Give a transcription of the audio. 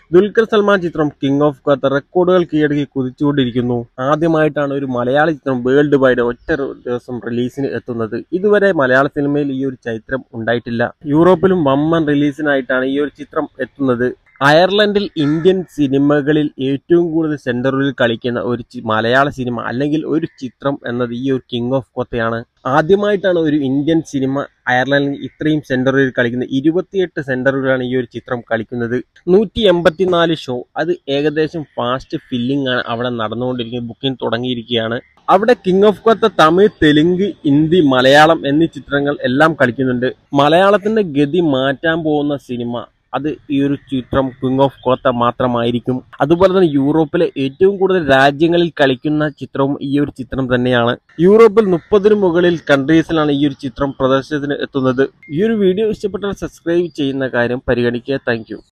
ദുൽഖർ സൽമാൻ ചിത്രം king of Qatar റെക്കോർഡുകൾ കീഴടക്കി കുതിച്ചുകൊണ്ടിരിക്കുന്നു ആദ്യമായിട്ടാണ് ഒരു മലയാള ചിത്രം വേൾഡ് വൈഡ് ഒറ്റ ദിവസം റിലീസിന് എത്തുന്നത് ഇതുവരെ മലയാള സിനിമയിൽ ഈ ഒരു ചരിത്രം ഉണ്ടായിട്ടില്ല യൂറോപ്പിലും വമ്മൻ റിലീസിനായിട്ടാണ് ഈ ഒരു ചിത്രം എത്തുന്നത് അയർലൻഡിൽ ഇന്ത്യൻ സിനിമകളിൽ ഏറ്റവും കൂടുതൽ സെന്ററുകളിൽ കളിക്കുന്ന ഒരു ചി- മലയാള സിനിമ അല്ലെങ്കിൽ ഒരു ചിത്രം എന്നത് ഈ ഒരു കിങ് ഓഫ് കൊത്തയാണ് ആദ്യമായിട്ടാണ് ഒരു ഇന്ത്യൻ സിനിമ അയർലൻഡിൽ ഇത്രയും സെന്ററുകളിൽ കളിക്കുന്നത് ഇരുപത്തിയെട്ട് സെന്ററുകളാണ് ഈ ഒരു ചിത്രം കളിക്കുന്നത് നൂറ്റി എൺപത്തിനാല് ഷോ അത് ഏകദേശം ഫാസ്റ്റ് ഫില്ലിംഗ് ആണ് അവിടെ നടന്നുകൊണ്ടിരിക്കുന്നത് ബുക്കിംഗ് തുടങ്ങിയിരിക്കുകയാണ് അവിടെ കിങ് ഓഫ് കൊത്ത തമിഴ് തെലുങ്ക് ഹിന്ദി മലയാളം എന്നീ ചിത്രങ്ങൾ എല്ലാം കളിക്കുന്നുണ്ട് മലയാളത്തിന്റെ ഗതി മാറ്റാൻ പോകുന്ന സിനിമ അത് ഈ ഒരു ചിത്രം കിങ് ഓഫ് കോത്ത മാത്രമായിരിക്കും അതുപോലെ തന്നെ യൂറോപ്പിലെ ഏറ്റവും കൂടുതൽ രാജ്യങ്ങളിൽ കളിക്കുന്ന ചിത്രവും ഈ ഒരു ചിത്രം തന്നെയാണ് യൂറോപ്പിൽ മുപ്പതിനു മുകളിൽ കൺട്രീസിലാണ് ഈ ഒരു ചിത്രം പ്രദർശനത്തിന് എത്തുന്നത് ഈ ഒരു വീഡിയോ ഇഷ്ടപ്പെട്ടാൽ സബ്സ്ക്രൈബ് ചെയ്യുന്ന കാര്യം പരിഗണിക്കുക താങ്ക്